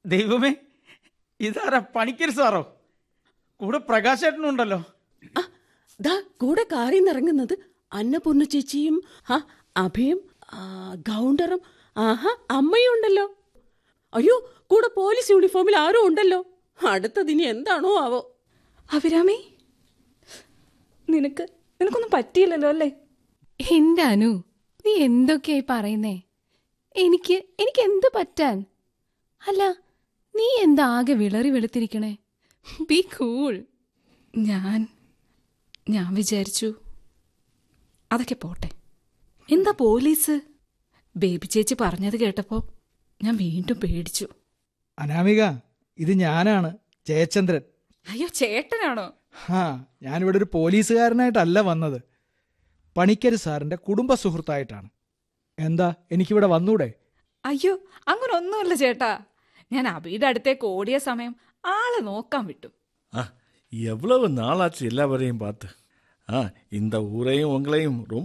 ദൈവമേ ഇതാരാ പണിക്കര് സാറോ കൂടെ പ്രകാശേട്ടനും ഉണ്ടല്ലോ ആ, ദാ കൂടെ കാറിൽ നിന്ന് ഇറങ്ങുന്നത് അന്നപൂർണ്ണ ചേച്ചിയും ആ അഭയും ആ, ഗൗണ്ടറും ആഹാ അമ്മയും ഉണ്ടല്ലോ അയ്യോ കൂടെ പോലീസ് യൂണിഫോമിൽ ആരോ ഉണ്ടല്ലോ അടുത്തതിനി എന്താണോ ആവോ അഭിരാമി നിനക്ക് നിനക്കൊന്നും പറ്റിയില്ലല്ലോ അല്ലേ എന്റെ അനു നീ എന്തൊക്കെയായി പറയുന്നേ എനിക്ക് എനിക്ക് എന്ത് പറ്റാൻ അല്ല നീ എന്താ ആകെ വിളറി വെളുത്തിരിക്കണേ ബി കൂൾ ഞാൻ ഞാൻ വിചാരിച്ചു അതൊക്കെ പോട്ടെ എന്താ പോലീസ് ബേബി ചേച്ചി പറഞ്ഞത് കേട്ടപ്പോ ഞാൻ വീണ്ടും പേടിച്ചു അനാമിക ഇത് ഞാനാണ് ജയചന്ദ്രൻ അയ്യോ ചേട്ടനാണോ ഹാ ഞാനിവിടെ ഒരു പോലീസുകാരനായിട്ടല്ല വന്നത് പണിക്കര് സാറിന്റെ കുടുംബ സുഹൃത്തായിട്ടാണ് എന്താ എനിക്കിവിടെ വന്നൂടെ അയ്യോ അങ്ങനെ ഒന്നുമില്ല ചേട്ടാ ഞാൻ അബിയുടെ അടുത്തേക്ക് ഓടിയ സമയം ആളെ നോക്കാൻ വിട്ടു ஆ எவ்வளவு நாளாச்சு எல்லாவரையும் பார்த்து ஆ இந்த ஊரையும் உங்களையும் ரொம்ப